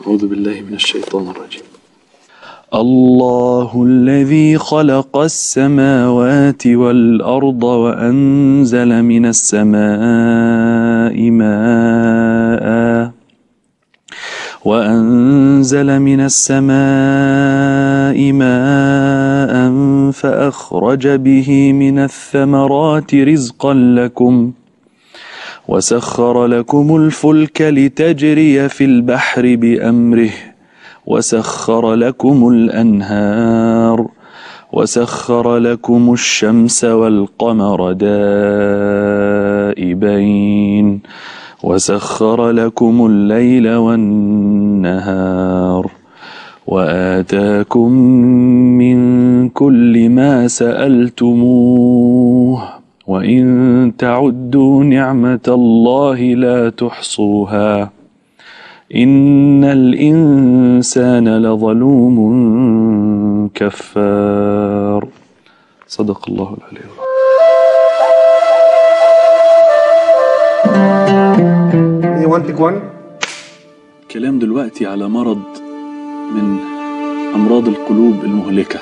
أعوذ بالله من الشيطان الرجيم الله الذي خلق السماوات والأرض وأنزل من السماء ماء وأنزل من السماء ماء فأخرج به من الثمرات رزقا لكم وسخر لكم الفلك لتجري في البحر بأمره وسخر لكم الأنهار وسخر لكم الشمس والقمر دائبين وسخر لكم الليل والنهار وآتاكم من كل ما سألتموه وإن تعدوا نعمة الله لا تحصوها إن الإنسان لظلوم كفار صدق الله العلي العظيم ايه 1 تيك 1 كلام دلوقتي على مرض من أمراض القلوب المهلكة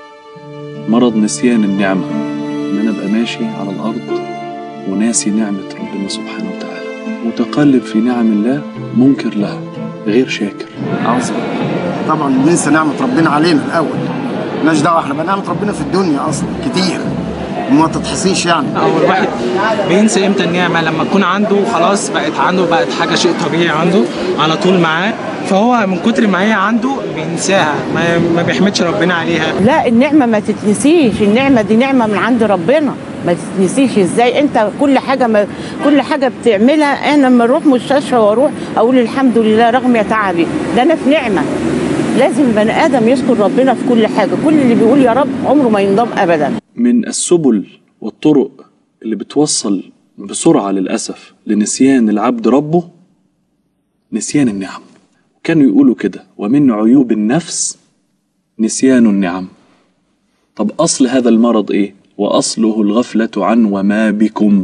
مرض نسيان النعمة إن أنا أبقى ماشي على الأرض وناسي نعمة ربنا سبحانه وتعالى متقلب في نعم الله منكر لها غير شاكر عظيم طبعا ننسى نعمة ربنا علينا الأول مالناش دعوة احنا بقى نعمة ربنا في الدنيا أصلا كتير وما تتحصيش يعني اول واحد بينسى امتى النعمه لما تكون عنده خلاص بقت عنده بقت حاجه شيء طبيعي عنده على طول معاه فهو من كتر ما هي عنده بينساها ما, ما بيحمدش ربنا عليها لا النعمة ما تتنسيش النعمة دي نعمة من عند ربنا ما تتنسيش ازاي انت كل حاجة ما كل حاجة بتعملها انا لما اروح مستشفى واروح اقول الحمد لله رغم يا تعبي ده انا في نعمة لازم البني ادم يشكر ربنا في كل حاجة كل اللي بيقول يا رب عمره ما ينضم ابدا من السبل والطرق اللي بتوصل بسرعة للأسف لنسيان العبد ربه نسيان النعم كانوا يقولوا كده ومن عيوب النفس نسيان النعم طب أصل هذا المرض إيه؟ وأصله الغفلة عن وما بكم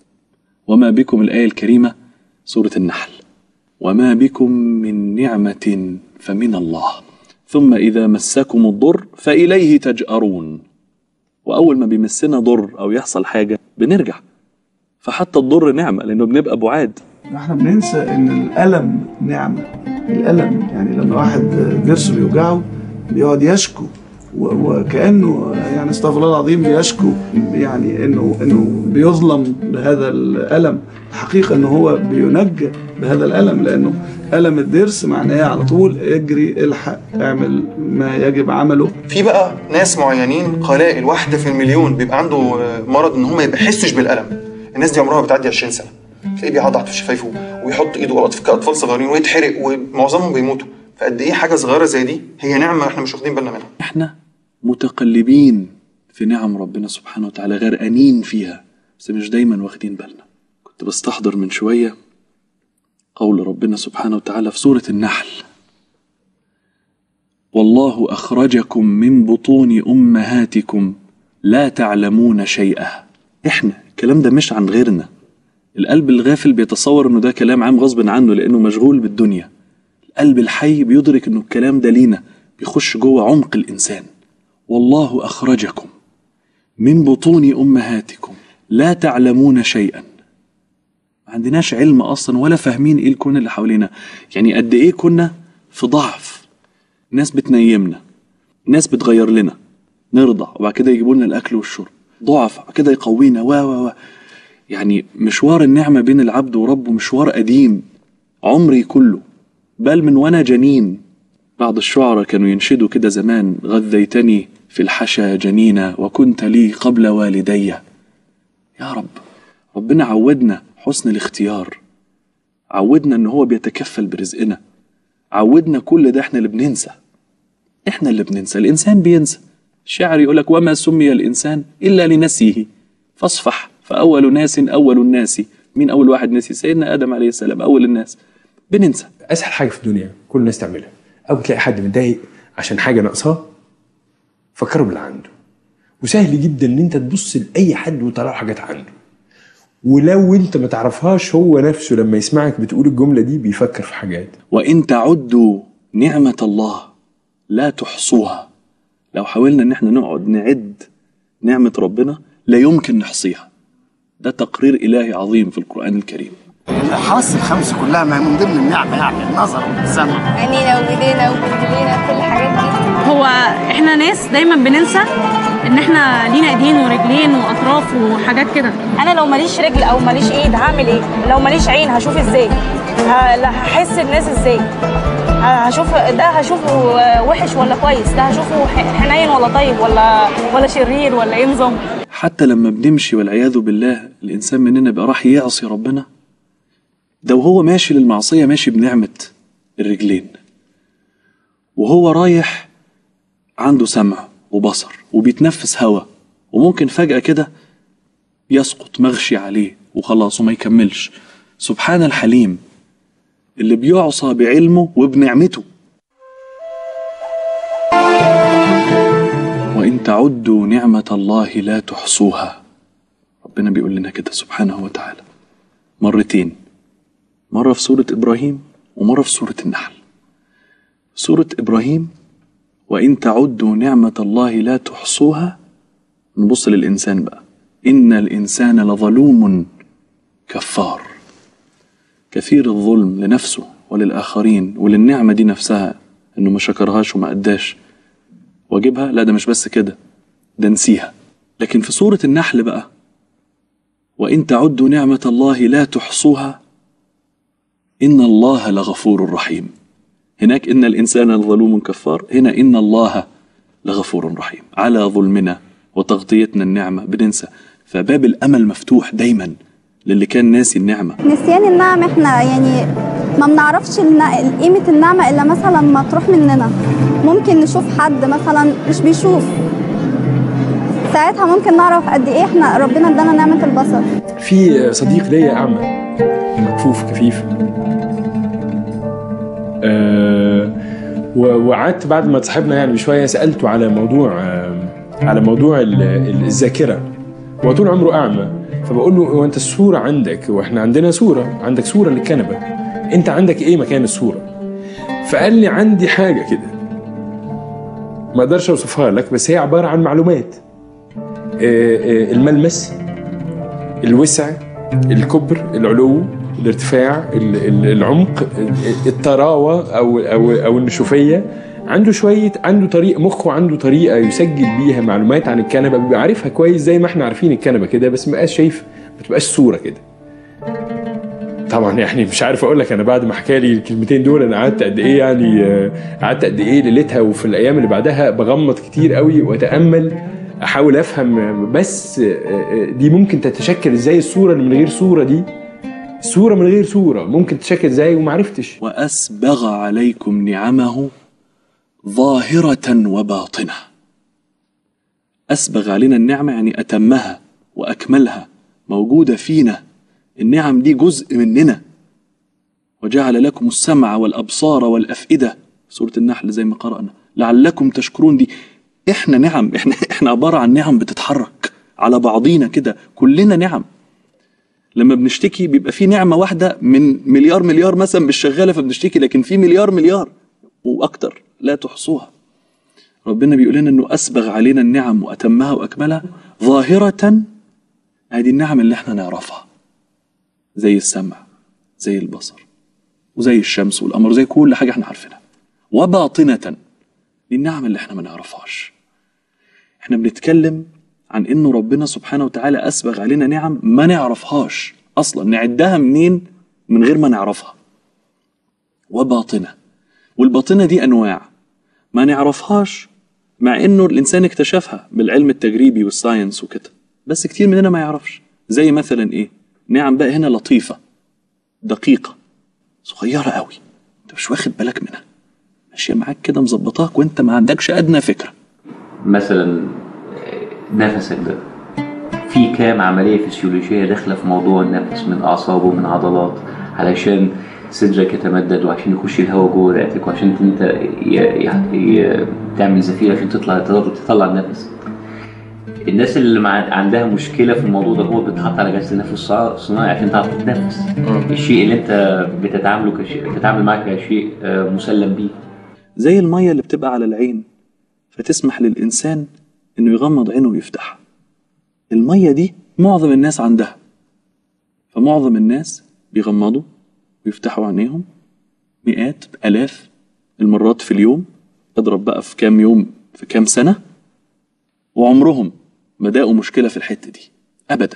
وما بكم الآية الكريمة سورة النحل وما بكم من نعمة فمن الله ثم إذا مسكم الضر فإليه تجأرون وأول ما بيمسنا ضر أو يحصل حاجة بنرجع فحتى الضر نعمة لأنه بنبقى بعاد احنا بننسى ان الالم نعمه الالم يعني لما واحد ضرسه بيوجعه بيقعد يشكو و- وكانه يعني استغفر الله العظيم بيشكو يعني انه انه بيظلم بهذا الالم الحقيقه ان هو بينجى بهذا الالم لانه الم الضرس معناه على طول اجري الحق اعمل ما يجب عمله في بقى ناس معينين قلائل واحده في المليون بيبقى عنده آه، مرض ان هم ما بيحسش بالالم الناس دي عمرها بتعدي 20 سنه تلاقيه بيعضعض في شفايفه ويحط ايده غلط في اطفال صغيرين ويتحرق ومعظمهم بيموتوا فقد ايه حاجه صغيره زي دي هي نعمه احنا مش واخدين بالنا منها احنا متقلبين في نعم ربنا سبحانه وتعالى غرقانين فيها بس مش دايما واخدين بالنا كنت بستحضر من شوية قول ربنا سبحانه وتعالى في سورة النحل والله أخرجكم من بطون أمهاتكم لا تعلمون شيئا احنا الكلام ده مش عن غيرنا القلب الغافل بيتصور انه ده كلام عام غصب عنه لانه مشغول بالدنيا القلب الحي بيدرك انه الكلام ده لينا بيخش جوه عمق الانسان والله اخرجكم من بطون امهاتكم لا تعلمون شيئا ما عندناش علم اصلا ولا فاهمين ايه الكون اللي حوالينا يعني قد ايه كنا في ضعف ناس بتنيمنا ناس بتغير لنا نرضع وبعد كده يجيبوا لنا الاكل والشرب ضعف بعد كده يقوينا و و و يعني مشوار النعمه بين العبد وربه مشوار قديم عمري كله بل من وانا جنين بعض الشعراء كانوا ينشدوا كده زمان غذيتني في الحشا جنينا وكنت لي قبل والدي يا رب ربنا عودنا حسن الاختيار عودنا ان هو بيتكفل برزقنا عودنا كل ده احنا اللي بننسى احنا اللي بننسى الانسان بينسى الشاعر يقول لك وما سمي الانسان الا لنسيه فاصفح فاول ناس اول الناس مين اول واحد نسي سيدنا ادم عليه السلام اول الناس بننسى اسهل حاجه في الدنيا كل الناس تعملها اول تلاقي حد متضايق عشان حاجه ناقصاه فكره باللي عنده وسهل جدا ان انت تبص لاي حد وتطلع له حاجات عنده ولو انت ما تعرفهاش هو نفسه لما يسمعك بتقول الجمله دي بيفكر في حاجات وإن تعدوا نعمة الله لا تحصوها لو حاولنا إن احنا نقعد نعد نعمة ربنا لا يمكن نحصيها ده تقرير إلهي عظيم في القرآن الكريم الحواس الخمس كلها ما هي من ضمن النعمه يعني النظر والسمع عينينا وايدينا ورجلينا كل الحاجات دي هو احنا ناس دايما بننسى ان احنا لينا ايدين ورجلين واطراف وحاجات كده انا لو ماليش رجل او ماليش ايد هعمل ايه لو ماليش عين هشوف ازاي ه- لا هحس الناس ازاي ه- هشوف ده هشوفه وحش ولا كويس ده هشوفه ح- حنين ولا طيب ولا ولا شرير ولا ايه نظام حتى لما بنمشي والعياذ بالله الإنسان مننا بقى راح يعصي ربنا ده وهو ماشي للمعصية ماشي بنعمة الرجلين وهو رايح عنده سمع وبصر وبيتنفس هوا وممكن فجأة كده يسقط مغشي عليه وخلاص وما يكملش سبحان الحليم اللي بيعصى بعلمه وبنعمته وإن تعدوا نعمة الله لا تحصوها ربنا بيقول لنا كده سبحانه وتعالى مرتين مرة في سورة إبراهيم ومرة في سورة النحل سورة إبراهيم وإن تعدوا نعمة الله لا تحصوها نبص للإنسان بقى إن الإنسان لظلوم كفار كثير الظلم لنفسه وللآخرين وللنعمة دي نفسها إنه ما شكرهاش وما أداش واجبها لا ده مش بس كده ده نسيها لكن في سورة النحل بقى وإن تعدوا نعمة الله لا تحصوها إن الله لغفور رحيم هناك إن الإنسان لظلوم كفار هنا إن الله لغفور رحيم على ظلمنا وتغطيتنا النعمة بننسى فباب الأمل مفتوح دايما للي كان ناسي النعمة نسيان النعم احنا يعني ما بنعرفش الن- قيمة النعمة إلا مثلا ما تروح مننا ممكن نشوف حد مثلا مش بيشوف ساعتها ممكن نعرف قد ايه احنا ربنا ادانا نعمة البصر في صديق ليا اعمى مكفوف كفيف آه، و- وقعدت بعد ما صاحبنا يعني بشويه سالته على موضوع آه، على موضوع ال- ال- الذاكره هو طول عمره اعمى فبقول له هو انت الصوره عندك واحنا عندنا صوره عندك صوره للكنبه انت عندك ايه مكان الصوره فقال لي عندي حاجه كده ما اقدرش اوصفها لك بس هي عباره عن معلومات آه، آه، الملمس الوسع الكبر العلو الارتفاع ال- ال- العمق ال- الطراوه او او او النشوفيه عنده شويه عنده طريق مخه عنده طريقه يسجل بيها معلومات عن الكنبه بيبقى عارفها كويس زي ما احنا عارفين الكنبه كده بس ما بقاش شايف ما تبقاش صوره كده طبعا يعني مش عارف اقول لك انا بعد ما حكى لي الكلمتين دول انا قعدت قد ايه يعني آه، قعدت قد ايه ليلتها وفي الايام اللي بعدها بغمض كتير قوي واتامل احاول افهم بس آه، آه، دي ممكن تتشكل ازاي الصوره اللي من غير صوره دي صوره من غير صوره ممكن تتشكل ازاي ومعرفتش وأسبغ عليكم نعمه ظاهرة وباطنة أسبغ علينا النعمة يعني أتمها وأكملها موجودة فينا النعم دي جزء مننا وجعل لكم السمع والأبصار والأفئدة سورة النحل زي ما قرأنا لعلكم تشكرون دي احنا نعم احنا احنا عبارة عن نعم بتتحرك على بعضينا كده كلنا نعم لما بنشتكي بيبقى في نعمة واحدة من مليار مليار مثلا مش شغالة فبنشتكي لكن في مليار مليار وأكتر لا تحصوها ربنا بيقول لنا إنه أسبغ علينا النعم وأتمها وأكملها ظاهرة هذه النعم اللي احنا نعرفها زي السمع زي البصر وزي الشمس والقمر زي كل حاجة احنا عارفينها وباطنة دي النعم اللي احنا ما نعرفهاش احنا بنتكلم عن انه ربنا سبحانه وتعالى اسبغ علينا نعم ما نعرفهاش اصلا نعدها منين من غير ما نعرفها وباطنه والباطنه دي انواع ما نعرفهاش مع انه الانسان اكتشفها بالعلم التجريبي والساينس وكده بس كتير مننا ما يعرفش زي مثلا ايه نعم بقى هنا لطيفه دقيقه صغيره قوي انت مش واخد بالك منها ماشيه معاك كده مظبطاك وانت ما عندكش ادنى فكره مثلا نفسك ده في كام عملية فسيولوجية داخلة في موضوع النفس من أعصاب ومن عضلات علشان صدرك يتمدد وعشان يخش الهواء جوه رئتك وعشان انت ي... ي... ي... تعمل زفير عشان تطلع تطلع النفس الناس اللي مع... عندها مشكله في الموضوع ده هو بتحط على جهاز التنفس الصع- الصناعي عشان تعرف تتنفس الشيء اللي انت بتتعامله كشيء بتتعامل معاه كشيء آه، مسلم بيه زي المية اللي بتبقى على العين فتسمح للإنسان إنه يغمض عينه ويفتحها المية دي معظم الناس عندها فمعظم الناس بيغمضوا ويفتحوا عينيهم مئات آلاف المرات في اليوم اضرب بقى في كام يوم في كام سنة وعمرهم ما داقوا مشكلة في الحتة دي أبدا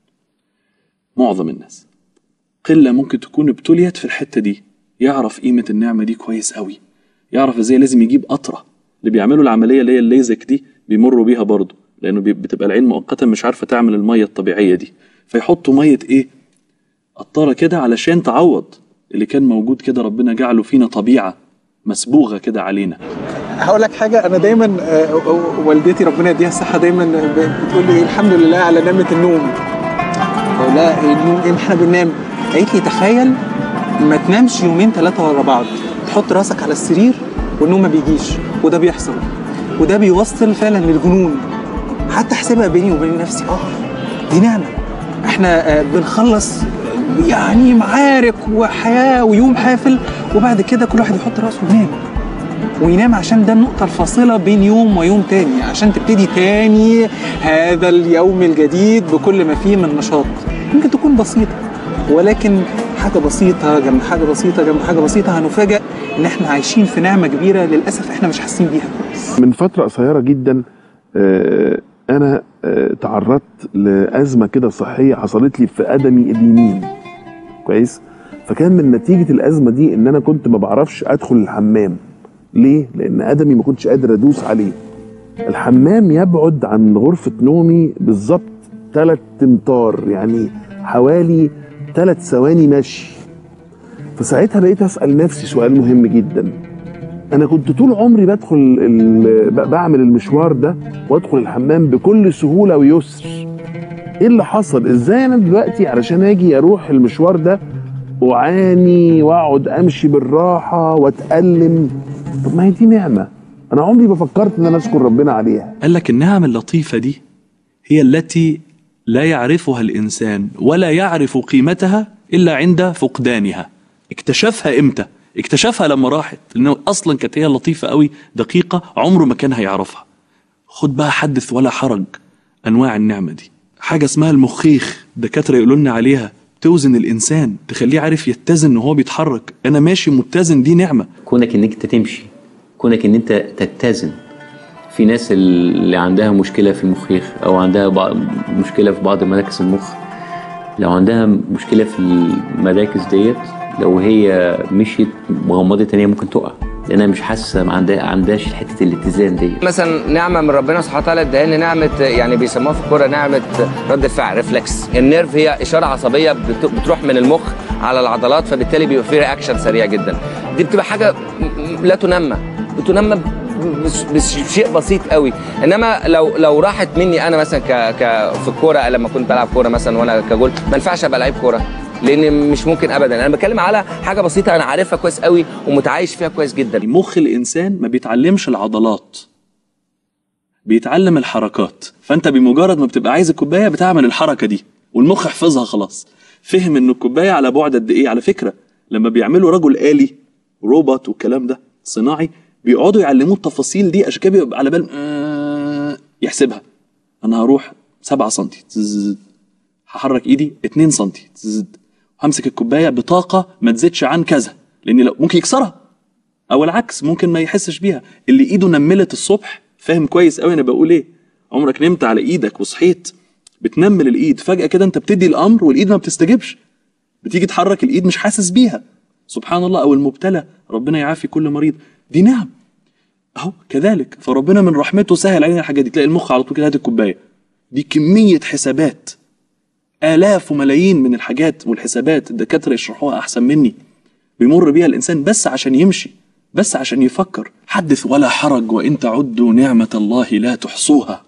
معظم الناس قلة ممكن تكون ابتليت في الحتة دي يعرف قيمة النعمة دي كويس قوي يعرف ازاي لازم يجيب قطرة اللي بيعملوا العملية اللي هي الليزك دي بيمروا بيها برضه لأنه بي- بتبقى العين مؤقتا مش عارفة تعمل المية الطبيعية دي فيحطوا مية إيه؟ قطرة كده علشان تعوض اللي كان موجود كده ربنا جعله فينا طبيعة مسبوغة كده علينا هقول لك حاجه انا دايما آه، والدتي ربنا يديها الصحه دايما ب- بتقول لي الحمد لله على نعمه النوم بقول لها إيه النوم ايه ما احنا بننام قالت لي تخيل ما تنامش يومين ثلاثه ورا بعض تحط راسك على السرير والنوم ما بيجيش وده بيحصل وده بيوصل فعلا للجنون حتى احسبها بيني وبين نفسي اه دي نعمه احنا آه، بنخلص يعني معارك وحياه ويوم حافل وبعد كده كل واحد يحط راسه وينام وينام عشان ده النقطة الفاصلة بين يوم ويوم تاني عشان تبتدي تاني هذا اليوم الجديد بكل ما فيه من نشاط ممكن تكون بسيطة ولكن حاجة بسيطة جنب حاجة بسيطة جنب حاجة بسيطة هنفاجأ إن إحنا عايشين في نعمة كبيرة للأسف إحنا مش حاسين بيها كويس من فترة قصيرة جدا آه، أنا آه، تعرضت لأزمة كده صحية حصلت لي في قدمي اليمين كويس فكان من نتيجة الأزمة دي إن أنا كنت ما بعرفش أدخل الحمام ليه؟ لأن قدمي ما كنتش قادر أدوس عليه الحمام يبعد عن غرفة نومي بالظبط ثلاث امتار يعني حوالي ثلاث ثواني مشي فساعتها بقيت أسأل نفسي سؤال مهم جدا انا كنت طول عمري بدخل ال- ب- بعمل المشوار ده وادخل الحمام بكل سهوله ويسر ايه اللي حصل ازاي انا دلوقتي علشان اجي اروح المشوار ده اعاني واقعد امشي بالراحه واتالم طب ما هي دي نعمه انا عمري ما فكرت ان انا اشكر ربنا عليها قال لك النعم اللطيفة دي هي التي لا يعرفها الإنسان ولا يعرف قيمتها إلا عند فقدانها اكتشفها إمتى؟ اكتشفها لما راحت لأنه أصلا كانت هي لطيفة قوي دقيقة عمره ما كان هيعرفها خد بقى حدث ولا حرج أنواع النعمة دي حاجة اسمها المخيخ دكاترة يقولوا لنا عليها توزن الإنسان تخليه عارف يتزن وهو بيتحرك أنا ماشي متزن دي نعمة كونك ان انت تمشي كونك ان انت تتزن في ناس اللي عندها مشكله في المخيخ او عندها بعض مشكله في بعض مراكز المخ لو عندها مشكله في المراكز ديت لو هي مشيت مغمضه تانية ممكن تقع لانها مش حاسه ما عندها عندهاش حته الاتزان ديت مثلا نعمه من ربنا سبحانه وتعالى اداها لنا نعمه يعني بيسموها في الكوره نعمه رد الفعل ريفلكس النيرف هي اشاره عصبيه بت- بتروح من المخ على العضلات فبالتالي بيبقى في رياكشن سريع جدا دي بتبقى حاجه م- م- لا تنمى بتنمى ب- بس- بس- بشيء بسيط قوي انما لو لو راحت مني انا مثلا ك, ك في الكوره لما كنت بلعب كوره مثلا وانا كجول ما ينفعش ابقى لعيب كوره لان مش ممكن ابدا انا بتكلم على حاجه بسيطه انا عارفها كويس قوي ومتعايش فيها كويس جدا مخ الإنسان ما بيتعلمش العضلات بيتعلم الحركات فأنت بمجرد ما بتبقى عايز الكوباية بتعمل الحركة دي والمخ حفظها خلاص فهم إن الكوباية على بعد قد إيه على فكرة لما بيعملوا رجل آلي روبوت والكلام ده صناعي بيقعدوا يعلموه التفاصيل دي عشان كده بيبقى على بال آه، يحسبها أنا هروح 7 سم هحرك إيدي 2 سم همسك الكوباية بطاقة ما تزيدش عن كذا لأن لو ممكن يكسرها او العكس ممكن ما يحسش بيها اللي ايده نملت الصبح فاهم كويس قوي انا بقول ايه عمرك نمت على ايدك وصحيت بتنمل الايد فجاه كده انت بتدي الامر والايد ما بتستجبش بتيجي تحرك الايد مش حاسس بيها سبحان الله او المبتلى ربنا يعافي كل مريض دي نعم اهو كذلك فربنا من رحمته سهل علينا الحاجات دي تلاقي المخ على طول كده هات الكوبايه دي كميه حسابات آلاف وملايين من الحاجات والحسابات الدكاترة يشرحوها أحسن مني بيمر بيها الإنسان بس عشان يمشي بس عشان يفكر حدث ولا حرج وإن تعدوا نعمة الله لا تحصوها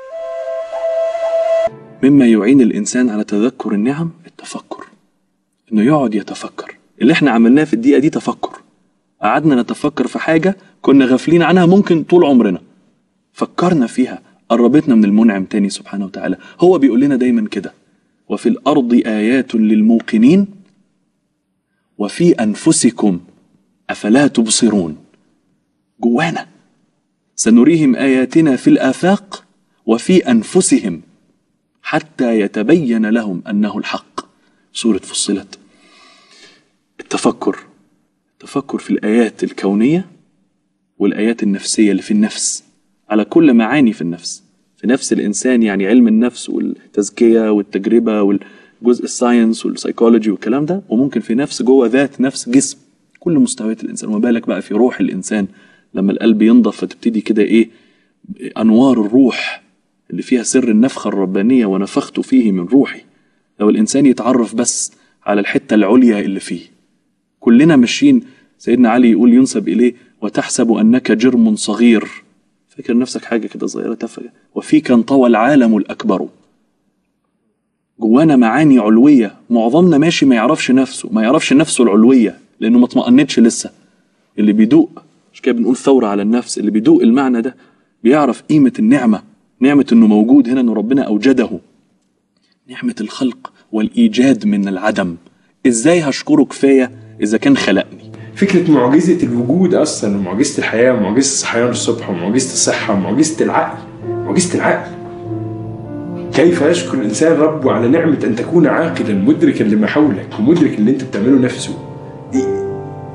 مما يعين الإنسان على تذكر النعم التفكر إنه يقعد يتفكر اللي إحنا عملناه في الدقيقة دي تفكر قعدنا نتفكر في حاجة كنا غافلين عنها ممكن طول عمرنا فكرنا فيها قربتنا من المنعم تاني سبحانه وتعالى هو بيقول لنا دايما كده وفي الأرض آيات للموقنين وفي أنفسكم أفلا تبصرون جوانا سنريهم آياتنا في الآفاق وفي أنفسهم حتى يتبين لهم أنه الحق سورة فصلت التفكر التفكر في الآيات الكونية والآيات النفسية اللي في النفس على كل معاني في النفس في نفس الإنسان يعني علم النفس والتزكية والتجربة والجزء الساينس والسايكولوجي والكلام ده وممكن في نفس جوه ذات نفس جسم كل مستويات الإنسان وما بالك بقى في روح الإنسان لما القلب ينضف فتبتدي كده إيه أنوار الروح اللي فيها سر النفخة الربانية ونفخت فيه من روحي لو الإنسان يتعرف بس على الحتة العليا اللي فيه كلنا ماشيين سيدنا علي يقول ينسب إليه وتحسب أنك جرم صغير فاكر نفسك حاجة كده صغيرة تافهة وفيك انطوى العالم الأكبر جوانا معاني علوية معظمنا ماشي ما يعرفش نفسه ما يعرفش نفسه العلوية لأنه ما اطمأنتش لسه اللي بيدوق مش كده بنقول ثورة على النفس اللي بيدوق المعنى ده بيعرف قيمة النعمة نعمة إنه موجود هنا إنه ربنا أوجده نعمة الخلق والإيجاد من العدم إزاي هشكره كفاية إذا كان خلقني فكرة معجزة الوجود أصلا ومعجزة الحياة ومعجزة الصحيان الصبح ومعجزة الصحة ومعجزة العقل معجزة العقل كيف يشكر الإنسان ربه على نعمة أن تكون عاقلا مدركا لما حولك ومدرك اللي أنت بتعمله نفسه إيه؟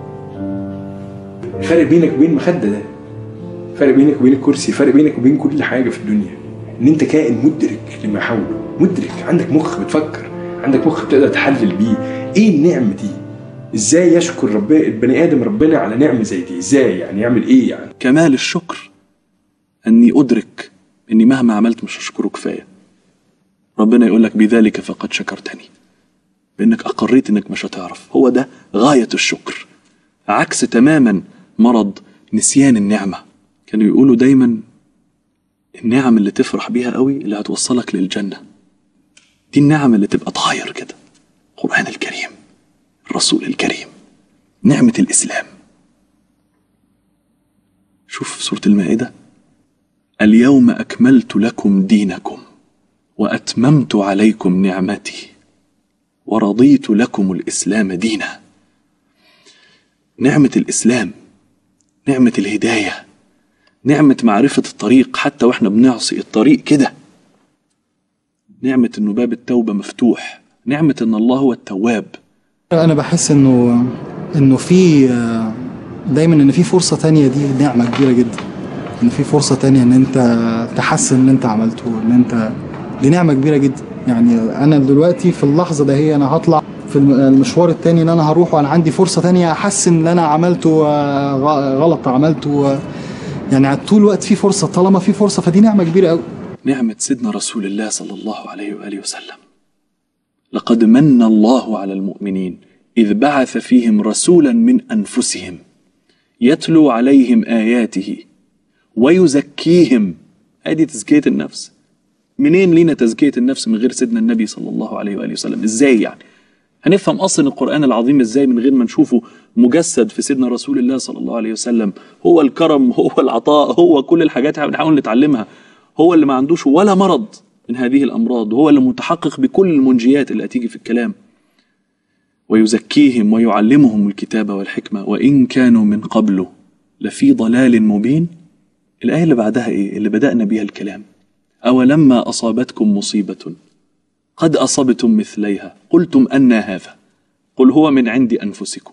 الفرق بينك وبين مخدة ده فرق بينك وبين الكرسي فرق بينك وبين كل حاجة في الدنيا إن أنت كائن مدرك لما حوله مدرك عندك مخ بتفكر عندك مخ بتقدر تحلل بيه إيه النعمة دي ازاي يشكر رب البني ادم ربنا على نعمه زي دي ازاي يعني يعمل ايه يعني كمال الشكر اني ادرك اني مهما عملت مش هشكره كفايه ربنا يقول لك بذلك فقد شكرتني بانك اقريت انك مش هتعرف هو ده غايه الشكر عكس تماما مرض نسيان النعمه كانوا يقولوا دايما النعم اللي تفرح بيها قوي اللي هتوصلك للجنه دي النعم اللي تبقى طاير كده القران الكريم الرسول الكريم نعمة الإسلام شوف في سورة المائدة اليوم أكملت لكم دينكم وأتممت عليكم نعمتي ورضيت لكم الإسلام دينا نعمة الإسلام نعمة الهداية نعمة معرفة الطريق حتى وإحنا بنعصي الطريق كده نعمة إنه باب التوبة مفتوح نعمة إن الله هو التواب انا بحس انه انه في دايما ان في فرصه تانية دي نعمه كبيره جدا ان في فرصه تانية ان انت تحسن اللي انت عملته ان انت دي نعمه كبيره جدا يعني انا دلوقتي في اللحظه ده هي انا هطلع في المشوار التاني اللي انا هروح وانا عندي فرصه تانية احسن اللي انا عملته غلط عملته يعني طول الوقت في فرصه طالما في فرصه فدي نعمه كبيره قوي نعمه سيدنا رسول الله صلى الله عليه واله وسلم لقد من الله على المؤمنين اذ بعث فيهم رسولا من انفسهم يتلو عليهم اياته ويزكيهم ادي تزكيه النفس منين لينا تزكيه النفس من غير سيدنا النبي صلى الله عليه واله وسلم ازاي يعني هنفهم اصلا القران العظيم ازاي من غير ما نشوفه مجسد في سيدنا رسول الله صلى الله عليه وسلم هو الكرم هو العطاء هو كل الحاجات اللي بنحاول نتعلمها هو اللي ما عندوش ولا مرض من هذه الامراض وهو اللي متحقق بكل المنجيات اللي هتيجي في الكلام ويزكيهم ويعلمهم الكتاب والحكمه وان كانوا من قبل لفي ضلال مبين الايه اللي بعدها ايه اللي بدانا بها الكلام اولما اصابتكم مصيبه قد اصبتم مثليها قلتم ان هذا قل هو من عند انفسكم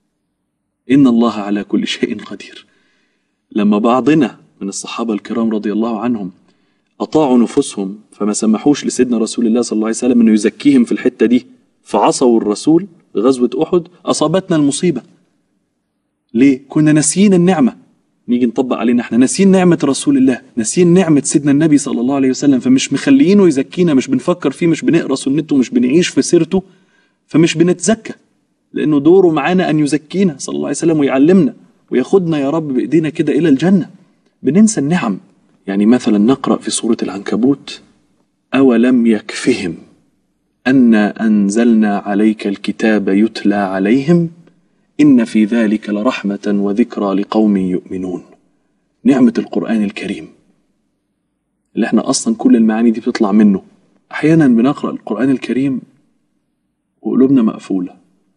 ان الله على كل شيء قدير لما بعضنا من الصحابه الكرام رضي الله عنهم أطاعوا نفوسهم فما سمحوش لسيدنا رسول الله صلى الله عليه وسلم أنه يزكيهم في الحتة دي فعصوا الرسول غزوة أحد أصابتنا المصيبة ليه؟ كنا ناسيين النعمة نيجي نطبق علينا احنا ناسيين نعمة رسول الله ناسيين نعمة سيدنا النبي صلى الله عليه وسلم فمش مخليينه يزكينا مش بنفكر فيه مش بنقرا سنته مش بنعيش في سيرته فمش بنتزكى لأنه دوره معانا أن يزكينا صلى الله عليه وسلم ويعلمنا وياخدنا يا رب بإيدينا كده إلى الجنة بننسى النعم يعني مثلا نقرأ في سورة العنكبوت أولم يكفهم أنا أنزلنا عليك الكتاب يتلى عليهم إن في ذلك لرحمة وذكرى لقوم يؤمنون نعمة القرآن الكريم اللي احنا اصلا كل المعاني دي بتطلع منه احيانا بنقرا القران الكريم وقلوبنا مقفوله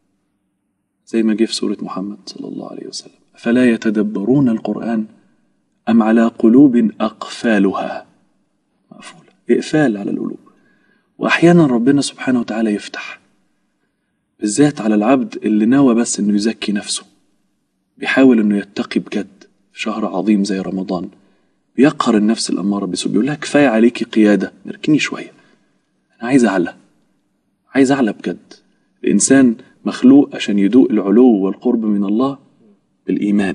زي ما جه في سوره محمد صلى الله عليه وسلم فلا يتدبرون القران ام على قلوب اقفالها مقفوله اقفال على القلوب واحيانا ربنا سبحانه وتعالى يفتح بالذات على العبد اللي ناوى بس انه يزكي نفسه بيحاول انه يتقي بجد في شهر عظيم زي رمضان بيقهر النفس الاماره بالسوء بيقول لها كفايه عليكي قياده اركني شويه انا عايز اعلى عايز اعلى بجد الانسان مخلوق عشان يدوق العلو والقرب من الله بالايمان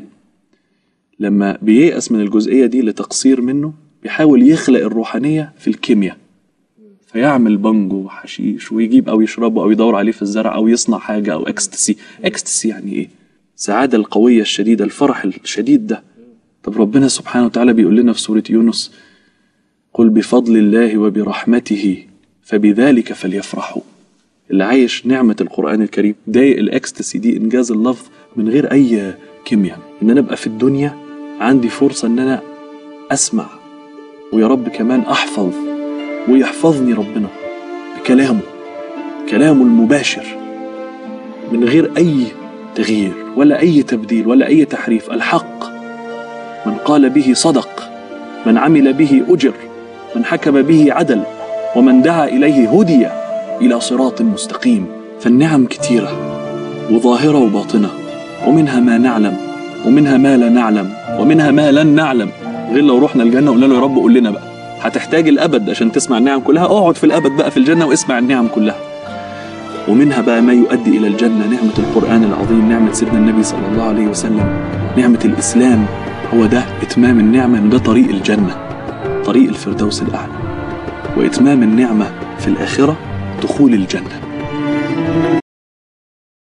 لما بييأس من الجزئيه دي لتقصير منه بيحاول يخلق الروحانيه في الكيمياء فيعمل بانجو وحشيش ويجيب او يشربه او يدور عليه في الزرع او يصنع حاجه او اكستسي اكستسي يعني ايه السعاده القويه الشديده الفرح الشديد ده طب ربنا سبحانه وتعالى بيقول لنا في سوره يونس قل بفضل الله وبرحمته فبذلك فليفرحوا اللي عايش نعمة القرآن الكريم ضايق الإكستسي دي إنجاز اللفظ من غير أي كيمياء إن أنا أبقى في الدنيا عندي فرصة إن أنا أسمع ويا رب كمان أحفظ ويحفظني ربنا بكلامه كلامه المباشر من غير أي تغيير ولا أي تبديل ولا أي تحريف الحق من قال به صدق من عمل به أجر من حكم به عدل ومن دعا إليه هدي إلى صراط مستقيم فالنعم كتيرة وظاهرة وباطنة ومنها ما نعلم ومنها ما لا نعلم ومنها ما لن نعلم غير لو رحنا الجنة وقلنا له يا رب قول لنا بقى هتحتاج الأبد عشان تسمع النعم كلها اقعد في الأبد بقى في الجنة واسمع النعم كلها ومنها بقى ما يؤدي إلى الجنة نعمة القرآن العظيم نعمة سيدنا النبي صلى الله عليه وسلم نعمة الإسلام هو ده إتمام النعمة إن ده طريق الجنة طريق الفردوس الأعلى وإتمام النعمة في الآخرة دخول الجنة